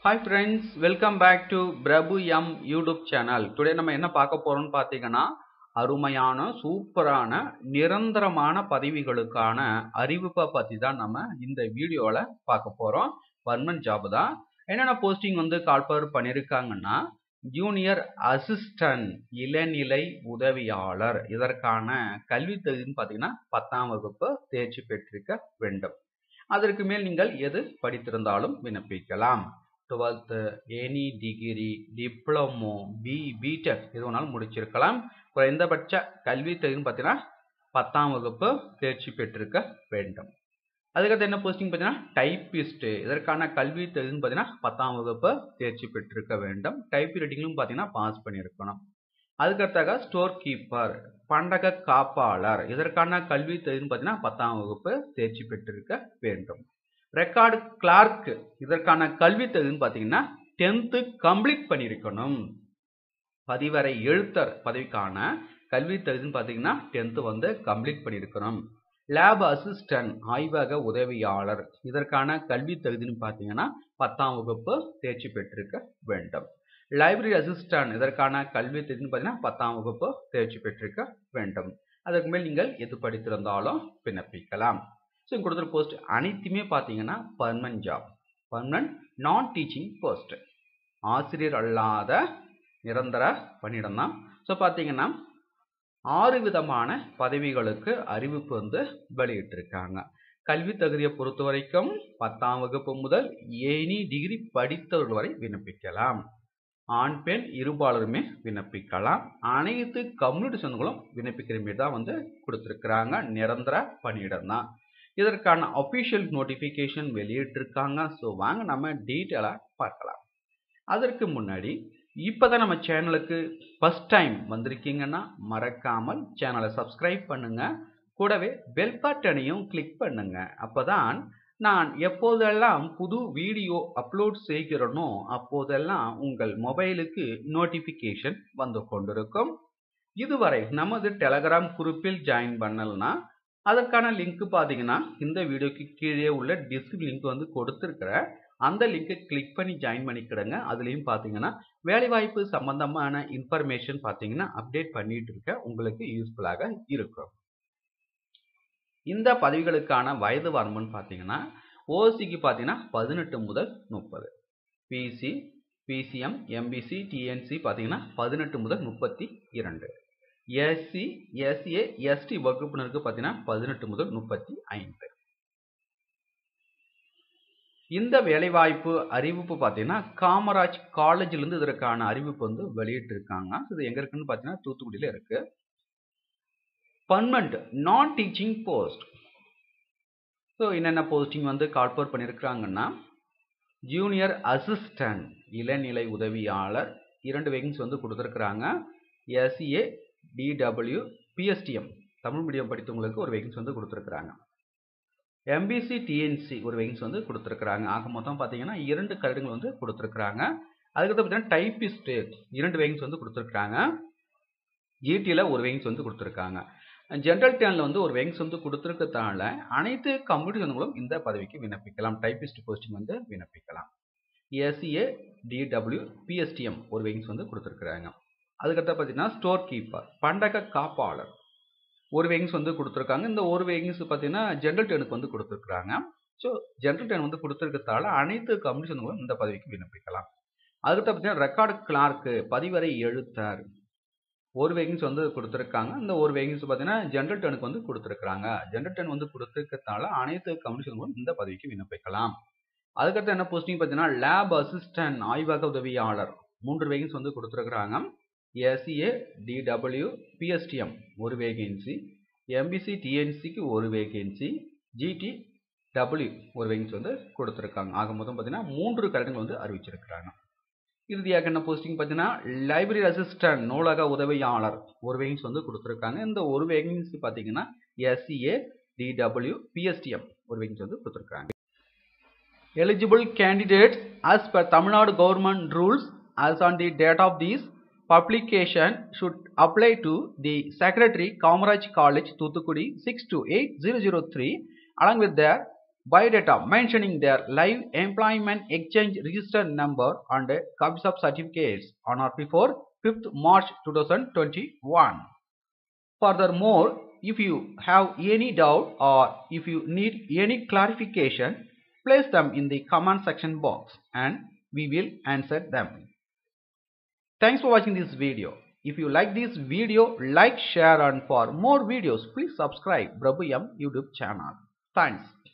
Hi friends welcome back to Prabhu M YouTube channel today நம்ம என்ன பார்க்க போறோம்னு பார்த்தீங்கன்னா அருமையான சூப்பரான நிரந்தரமான பதவிகளுக்கான அறிவிப்பை பற்றி தான் நம்ம இந்த வீடியோவில் பார்க்க போகிறோம் பர்மனன்ட் ஜாப் தான் என்னென்ன போஸ்டிங் வந்து கால்பர் பண்ணியிருக்காங்கன்னா ஜூனியர் அசிஸ்டன்ட் இளநிலை உதவியாளர் இதற்கான கல்வி தகுதின்னு பார்த்தீங்கன்னா பத்தாம் வகுப்பு தேர்ச்சி பெற்றிருக்க வேண்டும் அதற்கு மேல் நீங்கள் எது படித்திருந்தாலும் விண்ணப்பிக்கலாம் twelfth any degree diploma B BTech எது வேணாலும் முடிச்சிருக்கலாம் குறைந்தபட்ச கல்வி தகுதின்னு பார்த்தீங்கன்னா பத்தாம் வகுப்பு தேர்ச்சி பெற்றிருக்க வேண்டும் அதுக்கடுத்து என்ன போஸ்டிங் பார்த்தீங்கன்னா டைப்பிஸ்ட் இதற்கான கல்வி தகுதின்னு பார்த்தீங்கன்னா பத்தாம் வகுப்பு தேர்ச்சி பெற்றிருக்க வேண்டும் டைப் ரைட்டிங்லும் பார்த்தீங்கன்னா பாஸ் பண்ணியிருக்கணும் அதுக்கடுத்தாக ஸ்டோர் கீப்பர் பண்டக காப்பாளர் இதற்கான கல்வி தகுதின்னு பார்த்தீங்கன்னா பத்தாம் வகுப்பு தேர்ச்சி பெற்றிருக்க வேண்டும் ரெக்கார்டு கிளார்க் இதற்கான கல்வி தகுதின்னு பார்த்தீங்கன்னா டென்த்து கம்ப்ளீட் பண்ணியிருக்கணும் பதிவரை எழுத்தர் பதவிக்கான கல்வி தகுதின்னு பார்த்தீங்கன்னா டென்த்து வந்து கம்ப்ளீட் பண்ணியிருக்கணும் லேப் அசிஸ்டன்ட் ஆய்வக உதவியாளர் இதற்கான கல்வி தகுதின்னு பார்த்தீங்கன்னா பத்தாம் வகுப்பு தேர்ச்சி பெற்றிருக்க வேண்டும் லைப்ரரி அசிஸ்டன்ட் இதற்கான கல்வி தகுதின்னு பார்த்தீங்கன்னா பத்தாம் வகுப்பு தேர்ச்சி பெற்றிருக்க வேண்டும் அதற்கு மேல் நீங்கள் எது படித்திருந்தாலும் விண்ணப்பிக்கலாம் ஸோ இங்கே கொடுத்துருக்க போஸ்ட் அனைத்துமே பார்த்தீங்கன்னா permanent job permanent non teaching post ஆசிரியர் அல்லாத நிரந்தர பணியிடம் தான் ஸோ பார்த்தீங்கன்னா ஆறு விதமான பதவிகளுக்கு அறிவிப்பு வந்து வெளியிட்டிருக்காங்க கல்வி தகுதியை பொறுத்த வரைக்கும் பத்தாம் வகுப்பு முதல் எனி டிகிரி படித்தவர்கள் வரை விண்ணப்பிக்கலாம் ஆண் பெண் இருபாலருமே விண்ணப்பிக்கலாம் அனைத்து கம்யூனிட்டி சொந்தங்களும் விண்ணப்பிக்கிற மாரி தான் வந்து கொடுத்துருக்குறாங்க நிரந்தர பணியிடம் தான் இதற்கான அஃபிஷியல் நோட்டிஃபிகேஷன் வெளியிட்டிருக்காங்க ஸோ வாங்க நம்ம டீட்டெயிலாக பார்க்கலாம் அதற்கு முன்னாடி இப்போ தான் நம்ம சேனலுக்கு ஃபஸ்ட் டைம் வந்திருக்கீங்கன்னா மறக்காமல் சேனலை சப்ஸ்கிரைப் பண்ணுங்க கூடவே பெல் பட்டனையும் கிளிக் பண்ணுங்க அப்போதான் நான் எப்போதெல்லாம் புது வீடியோ அப்லோட் செய்கிறனோ அப்போதெல்லாம் உங்கள் மொபைலுக்கு நோட்டிஃபிகேஷன் வந்து கொண்டிருக்கும் இதுவரை நமது டெலகிராம் குரூப்பில் ஜாயின் பண்ணலனா அதற்கான லிங்க் பார்த்தீங்கன்னா இந்த வீடியோக்கு கீழே உள்ள டிஸ்கிரிப் லிங்க் வந்து கொடுத்துருக்குறேன் அந்த லிங்கை கிளிக் பண்ணி ஜாயின் பண்ணிக்கிடுங்க அதுலேயும் பார்த்தீங்கன்னா வேலைவாய்ப்பு சம்பந்தமான இன்ஃபர்மேஷன் பார்த்தீங்கன்னா அப்டேட் பண்ணிட்டு இருக்க உங்களுக்கு யூஸ்ஃபுல்லாக இருக்கும் இந்த பதவிகளுக்கான வயது வரம்புன்னு பார்த்தீங்கன்னா ஓசிக்கு பார்த்தீங்கன்னா பதினெட்டு முதல் முப்பது பிசி பிசிஎம் எம்பிசி டிஎன்சி பார்த்தீங்கன்னா பதினெட்டு முதல் முப்பத்தி இரண்டு எஸ்சி எஸ்ஏ எஸ்டி வகுப்பினருக்கு பார்த்தீங்கன்னா பதினெட்டு முதல் முப்பத்தி ஐந்து இந்த வேலைவாய்ப்பு அறிவிப்பு பார்த்தீங்கன்னா காமராஜ் காலேஜிலேருந்து இதற்கான அறிவிப்பு வந்து வெளியிட்டிருக்காங்க இது எங்கே இருக்குன்னு பார்த்தீங்கன்னா தூத்துக்குடியில் இருக்கு permanent non teaching post so என்னென்ன போஸ்டிங் வந்து கால்போர் பண்ணியிருக்கிறாங்கன்னா ஜூனியர் அசிஸ்டன்ட் இளநிலை உதவியாளர் இரண்டு வேகன்ஸ் வந்து கொடுத்துருக்குறாங்க SA TW PSTM Tamil medium படித்தவங்களுக்கு ஒரு வேகன்ஸ் வந்து கொடுத்துருக்குறாங்க எம்பிசி டிஎன்சி ஒரு வேகன்ஸ் வந்து கொடுத்துருக்குறாங்க ஆக மொத்தம் பார்த்தீங்கன்னா இரண்டு கருடுகள் வந்து கொடுத்துருக்குறாங்க அதுக்கடுத்து பார்த்தீங்கன்னா டைப்பிஸ்ட்டு இரண்டு வேகன்ஸ் வந்து கொடுத்துருக்குறாங்க ஜிடியில் ஒரு வேகன்ஸ் வந்து கொடுத்துருக்காங்க ஜென்ரல் டேனில் வந்து ஒரு வேகன்ஸ் வந்து கொடுத்துருக்கறதுனால அனைத்து கம்ப்யூட்டர் சொந்தங்களும் இந்த பதவிக்கு விண்ணப்பிக்கலாம் டைப்பிஸ்ட் போஸ்டிங் வந்து விண்ணப்பிக்கலாம் எஸ்சிஏ டிடபிள்யூ பிஎஸ்டிஎம் ஒரு வேகன்ஸ் வந்து கொடுத்துருக்குறாங்க அதுக்கடுத்து பார்த்தீங்கன்னா ஸ்டோர் கீப்பர் பண்டக காப்பாளர் ஒரு வேகன்ஸ் வந்து கொடுத்துருக்காங்க இந்த ஒரு வேகன்ஸ் பார்த்தீங்கன்னா ஜென்ரல் டேனுக்கு வந்து கொடுத்துருக்குறாங்க ஸோ ஜென்ரல் டேன் வந்து கொடுத்துருக்கதால அனைத்து கம்யூனிட்டி சொந்தங்களும் இந்த பதவிக்கு விண்ணப்பிக்கலாம் அதுக்கடுத்து பார்த்தீங்கன்னா ரெக்கார்டு கிளார்க்கு பதிவரை எழுத்தார் ஒரு வேகன்ஸ் வந்து கொடுத்துருக்காங்க இந்த ஒரு வேகன்ஸ் பார்த்தீங்கன்னா ஜென்ரல் டேனுக்கு வந்து கொடுத்துருக்காங்க ஜென்ரல் டேன் வந்து கொடுத்துருக்கதால அனைத்து கம்யூனிட்டி சொந்தங்களும் இந்த பதவிக்கு விண்ணப்பிக்கலாம் அதுக்கடுத்து என்ன போஸ்டிங் பார்த்தீங்கன்னா லேப் அசிஸ்டன்ட் ஆய்வக உதவியாளர் மூன்று வேகன்ஸ் வந்து கொடுத்துருக்குறாங்க எஸ்சிஏ டிடபிள்யூ பிஎஸ்டிஎம் ஒரு வேகன்சி எம்பிசி டிஎன்சிக்கு ஒரு வேகன்சி ஜிடி டபிள்யூ ஒரு வேகன்சி வந்து கொடுத்துருக்காங்க ஆக மொத்தம் பார்த்தீங்கன்னா மூன்று கரடுகள் வந்து அறிவிச்சிருக்கிறாங்க இறுதியாக என்ன போஸ்டிங் பார்த்தீங்கன்னா லைப்ரரி அசிஸ்டன்ட் நூலக உதவியாளர் ஒரு வேகன்ஸ் வந்து கொடுத்துருக்காங்க இந்த ஒரு வேகன்சி பார்த்தீங்கன்னா எஸ்சிஏ டிடபிள்யூ பிஎஸ்டிஎம் ஒரு வேகன்சி வந்து கொடுத்துருக்காங்க eligible candidates as per Tamil Nadu government rules as on the date of this publication should apply to the Secretary Kamaraj College Thuthukudi 6 to 8003 along with their biodata mentioning their live employment exchange register number and copies of certificates on or before 5th March 2021. Furthermore, if you have any doubt or if you need any clarification, place them in the comment section box and we will answer them. Thanks for watching this video. If you like this video, like, share and for more videos, please subscribe Prabhu M YouTube channel. Thanks.